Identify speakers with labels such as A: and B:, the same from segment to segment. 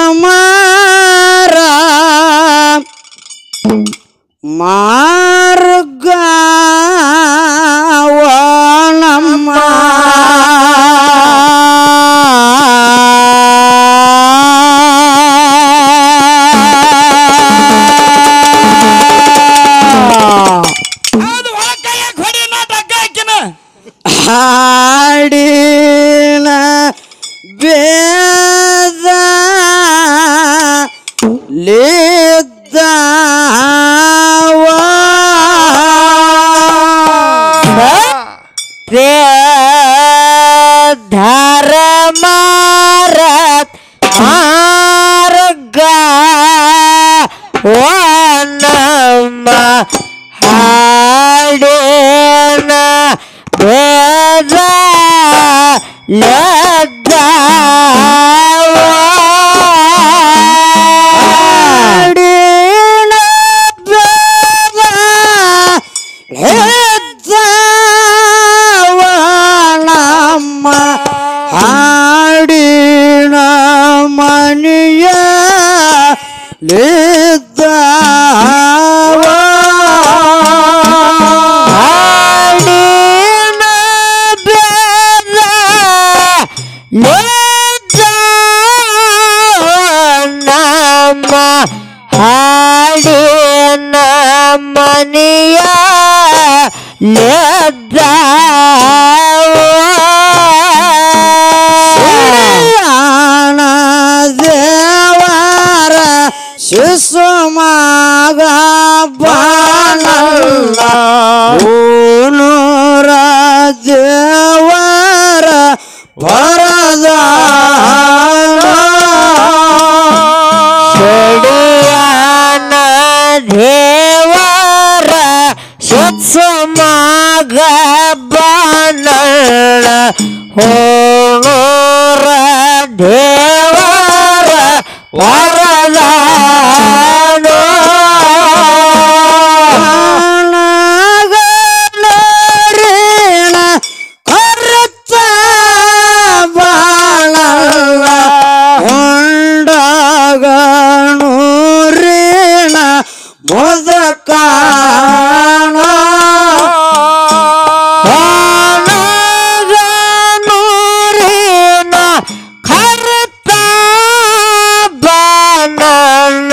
A: ಮಾರ ಮಾರ್ಗ ನಮ್ಮ
B: ಹೌದು ಒಳಕೈಯ ಹೊಡಿ ನಾಟಕ ಹಾಕಿನ
A: ಹಾಡಿನ ಬೇದ ಧರ ಮಾರತ್ ಮಾರ್ಗ ನಮ್ಮ ಹಾಡಿನ ಬೇದ ಲದ್ದ ಹಾಡಿನ ಬೇದ ಹೆಜ್ಜವ ನಮ್ಮ ಹಾಡಿನ ಮನೆಯ ಲಿದ್ದವ ಹಾಡಿನ ಬೇದ ನಮ್ಮ ಹಾಡಿನ ಮನೆಯ ಲೇದಾಣ ದೇವರ ಶಿಶು ಮಗ ಬಾಣಲ್ಲ ಊನೂರ ದೇವರ ವರದ ಶಡಿಯಾನ ದೇವರ ಶಿಶು ಮಗ ಬಾಣಲ್ಲ ಹೋಣೂರ ದೇವರ ವರದ ಕರುತ್ತ ಬಾಳಲ್ಲ ಹೊಂಡಗ ನೂರಿನ ಮೊದಕ ನೂರಿನ ಕರುತ್ತ ಬಾನಲ್ಲ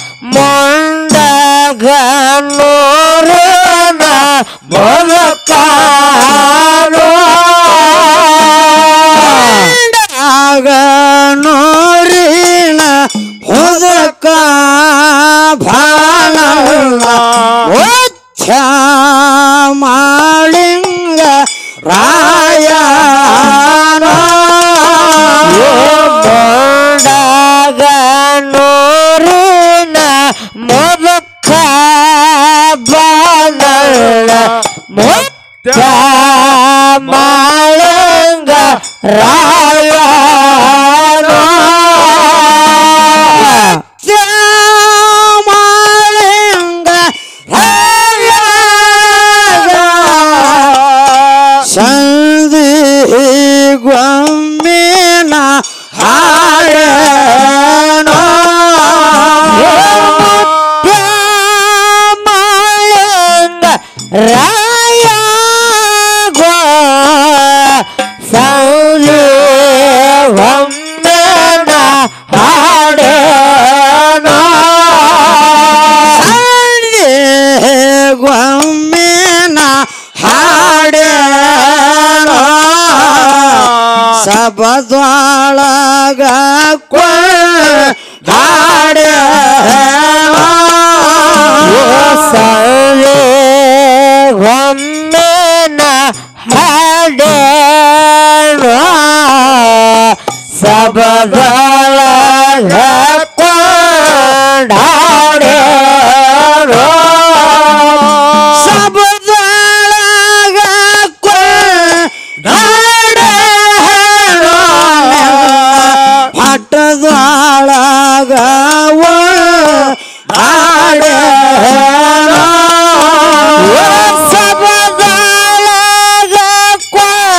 A: ಮೊಂಡಗ ನೂರಿನ ಮೊದಕ ಆಗ ನೂರಿನ ಹೊದಕ ಭಾಳ ಒಚ್ಚ ಮಾಳಿಂಗ ರಾಯ ಬಂಡಾಗ ನೂರಿನ ಮೊದಕ ಬಾನಲ್ಲ ಮುತ್ತ ಮಾಳಂಗ ರಾಯ ಮಾಳಂಗ ರಾಯ ಸಂಧಿ ಗೊಮ್ಮಿನ ಹಾಡಣ ಮಾಳಂಗ ರಾಯ ಗೋ ಸೌಲಿ ಒಮ್ಮೆನ ಹಾಡಣ ಸಂಧಿ ಗೊಮ್ಮಿನ ಹಾಡಣ ಸಬದ್ವಾಳಗ ಹಾಡ ಸೌಲೆ ಒಮ್ಮೆನ ಹಾಡ ಸಬದ್ವಾಳಗ ಸಬದ್ವಾಳಗ ಪಟ್ಟದೊಳಗ ಸಬದೊಳಗ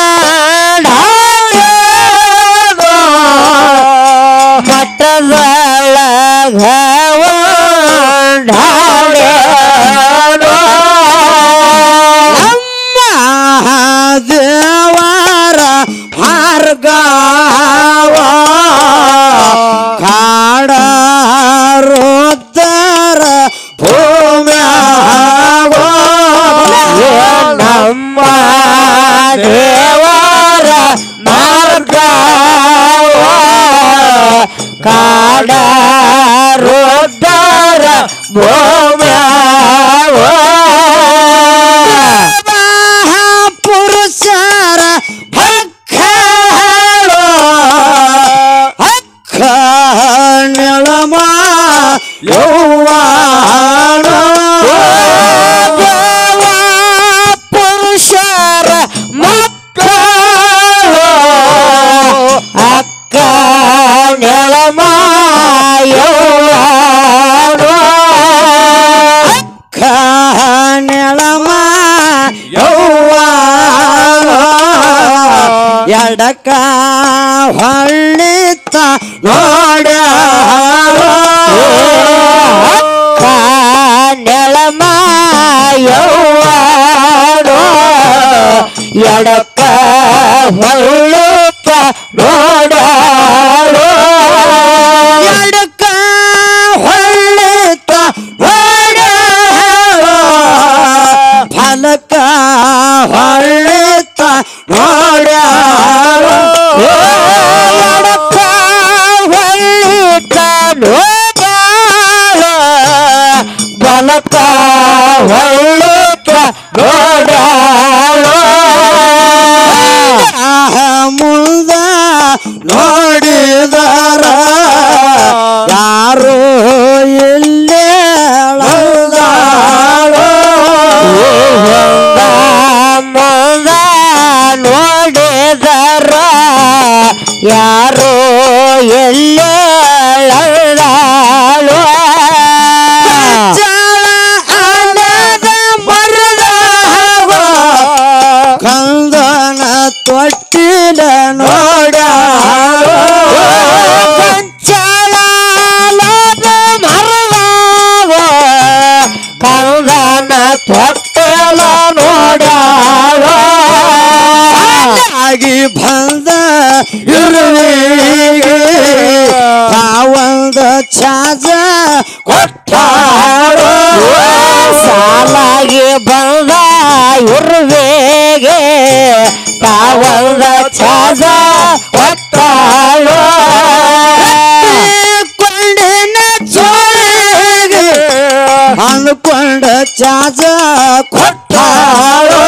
A: ಮಟ್ಟದ ನಮ್ಮ ದೇವರ ಮಾರ್ಗವ ಕಾಡ ರುದ್ರ ಭೂಮ್ಯಾವ ನಮ್ಮ ದೇವರ ಮಾರ್ಗವ ಕಾಡ ರುದ್ರ ಭೂಮ್ಯಾವ ಪುರುಷರ ಹಕ್ಕಳು ಹಕ್ಕ ನೆಳಮ ಯೌವಾಣ ದೇವ ಪುರುಷರ ಮಕ್ಕಳು ಅಕ್ಕ ನೆಳಮ ಯೌವಾಣ ಅಕ್ಕ ನೆಳಮ ಯೌವಾಣ ಎಡಕ ಹೊಳ್ಳಿತ ನೋಡ ನೆಳಮ ಯೌವಾಣ ಎಡಕ ಹೊಳ್ಳಿತ ನೋಡ ಎಡಕ ಹೊಳ್ಳಿತ ನೋಡ ಫಲಕ ಹೊಳ್ಳಿತ ನೋಡ ಎಡಕ ಹೊಳ್ಳಿತ ನೋಡ ಬಲಕ ಹೊಳ್ಳಿತ ನೋಡ ಮುಂದ ನೋಡಿದರ ಯಾರು ಇಲ್ಲೇ ಮುಂದ ನೋಡಿದರ ಯಾರೋ ಎಲ್ಲೇ ಕಂದನ ತೊಟ್ಟಿಲ ನೋಡ ಮರದಾವ ಕಂದನ ತೊಟ್ಟಿಲ ನೋಡ ಆಗಿ ಬಂದ ಇರುವಿಗೆ ತಾವಂದ ಚಾಜ ಕೊಟ್ಟಾಳು ಸಾಲಾಗಿ ಬಂದ ಇರುವೆಗೆ ತಾವಂದ ಚಾಜ ಕೊಟ್ಟಾಳು ಕೊಂಡಿನ ಚೋಳಿಗೆ ಅಂದ್ಕೊಂಡ ಚಾಜ ಕೊಟ್ಟಾಳು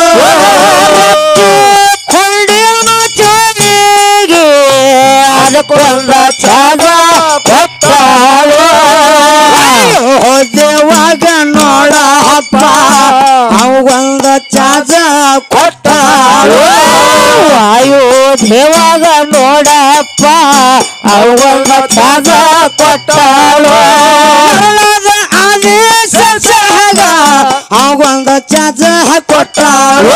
A: ಕೊಂಡಿನ ಚೋಳಿಗೆ ಅದಕ್ಕೊಂದ ಚಾಜ ಕೊಟ್ಟಾಳು ದೇವಾಗ ನೋಡಪ್ಪ ಅವಂದ ಚಾಜ ಕೊಟ್ಟಾಳು ವಾಯು ದೇವಾಗ ನೋಡಪ್ಪ ಅವಂದ ಚಾಜ ಕೊಟ್ಟಾಳು ಮರಣದ ಆದೇಶ ಸಹಗ ಅವಂದ ಚಾಜ ಕೊಟ್ಟಾಳು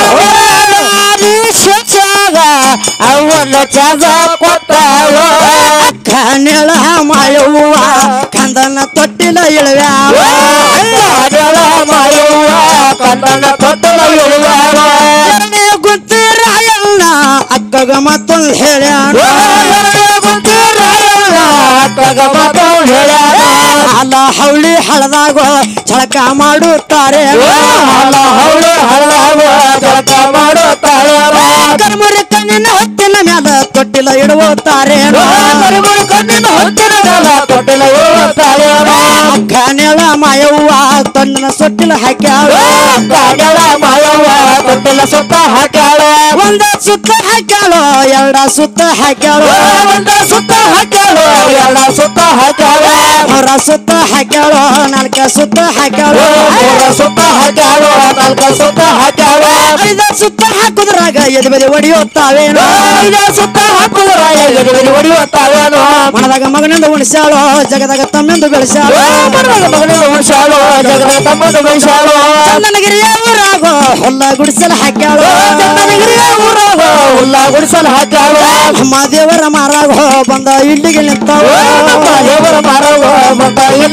A: ಆದೇಶ ಸಹಗ ಅವಂದ ಚಾಜ ಕೊಟ್ಟಾಳು ಕನೆಳ ಮಾಯವ್ವ ಕಂದನ ತೊಟ್ಟಿಲ ಇಳುವ್ಯಾವ ಕನೆಳ ಮಾಯವ್ವ ಕಂದನ ತೊಟ್ಟಿಲ ಇಳುವ್ಯಾವ ಗುತ್ತಿರಾಯಣ್ಣ ಅಕ್ಕಗ ಮತ್ತೊಂದು ಹೇಳ್ಯಾಣ ಗುತ್ತಿರಾಯಣ್ಣ ಅಕ್ಕಗ ಮತ್ತೊಂದು ಹೇಳ್ಯಾಣ ಅಲ್ಲ ಹೌಳಿ ಹಳದಾಗ ಛಳಕ ಮಾಡುತ್ತಾರೆ ಅಲ್ಲ ಹೌಳಿ ಹಳದಾಗ ಛಳಕ ಮಾಡುತ್ತಾರೆ ಕರ್ಮುರಿ ಕಣ್ಣಿನ ಹೊತ್ತಿನ ಮ್ಯಾಲ ತೊಟ್ಟಿಲ ಇಡುತ್ತಾರೆ ಕರ್ಮುರಿ ಕಣ್ಣಿನ ಹೊತ್ತಿನ ಮ್ಯಾಲ ತೊಟ್ಟಿಲ ಇಡುತ್ತಾರೆ ಕನೆಳ ಮಾಯವ್ವ ತನ್ನ ಸೊಟ್ಟಿಲ ಹಾಕ್ಯಾಳ ಕನೆಳ ಮಾಯವ್ವ ತೊಟ್ಟಿಲ ಸುತ್ತ ಹಾಕ್ಯಾಳ ಒಂದ ಸುತ್ತ ಹಾಕ್ಯಾಳ ಎರಡ ಸುತ್ತ ಹಾಕ್ಯಾಳ ಒಂದ ಸುತ್ತ ಹಾಕ್ಯಾಳ ಎರಡ ಸುತ್ತ ಹಾಕ್ಯಾಳ ಹೊರ ಸುತ್ತ ಹಾಕ್ಯಾಳ ನಾಲ್ಕ ಸುತ್ತ ಹಾಕ್ಯಾಳ ಹೊರ ಸುತ್ತ ಹಾಕ್ಯಾಳ ನಾಲ್ಕ ಸುತ್ತ ಹಾಕ್ಯಾಳ ಐದ ಸುತ್ತ ಹಾಕುದ್ರಾಗ ಎದೆ ಬದಿ ಹೊಡಿಯುತ್ತಾವೇನೋ ಐದ ಸುತ್ತ ಹಾಕುದ್ರಾಗ ಎದೆ ಬದಿ ಹೊಡಿಯುತ್ತಾವೇನೋ ಮನದಾಗ ಮಗನಿಂದ ಉಣಿಸ್ಯಾಳು ಜಗದಾಗ ತಮ್ಮೆಂದು ಬೆಳೆಸ್ಯಾಳು ಮನದಾಗ ಮಗನಿಂದ ಉಣಿಸ್ಯಾಳು ಜಗದಾಗ ತಮ್ಮೆಂದು ಬೆಳೆಸ್ಯಾಳು ಚಂದನಗಿರಿಯ ಊರಾಗ ಹುಲ್ಲ ಗುಡಿಸಲು ಹಾಕ್ಯಾಳು ಚಂದನಗಿರಿಯ ಊರಾಗ ಹುಲ್ಲ ಗುಡಿಸಲು ಹಾಕ್ಯಾಳು ನಮ್ಮ ದೇವರ ಮಾರಾಗ ಬಂದ ಇಲ್ಲಿಗೆ ನಿಂತಾವ ನಮ್ಮ ದೇವರ ಮಾರಾಗ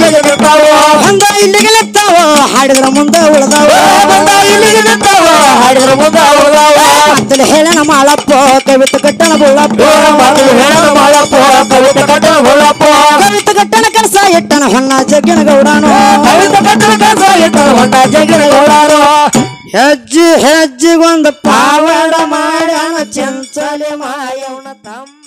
A: ಇಲ್ಲಿಗೆ ನಿಂತಾವ
B: ಬಂದ ಇಲ್ಲಿಗೆ ನಿಂತಾವ ಹಾಡಿದ್ರ ಮುಂದೆ ಉಳ್ದಾವ
A: ಬಂದ ಇಲ್ಲಿಗೆ ನಿಂತಾವ ಹಾಡಿದ್ರ ಮುಂದೆ ಉಳ್ದಾವ
B: ಮಾತಲ್ಲಿ ಹೇಳನ ಮಾಳಪ್ಪ ಕವಿತ ಕಟ್ಟಣ ಬುಳ್ಳಪ್ಪ
A: ಮಾತು ಹೇಳ ಮಾಡಪ್ಪ ಕವಿತೆ ಕಟ್ಟಣ ಹೊಳ್ಳಪ್ಪ
B: ಕವಿತ ಕಟ್ಟಣ ಕನಸ ಇಟ್ಟನ ಹೊನ್ನ ಜಗ್ಗಿನ ಗೌಡನು
A: ಕವಿತೆ ಕಟ್ಟಣ ಕಸ ಇಟ್ಟ ಹೊಂಡ ಜಗಿನ ಹೊಳ್ಳಾರು
B: ಹೆಜ್ಜೆ ಹೆಜ್ಜೆಗೊಂದು ಪಾವಡ ಮಾಡ್ಯಾನ ಚಂಚಲೆ ಮಾಯವನ ತಮ್ಮ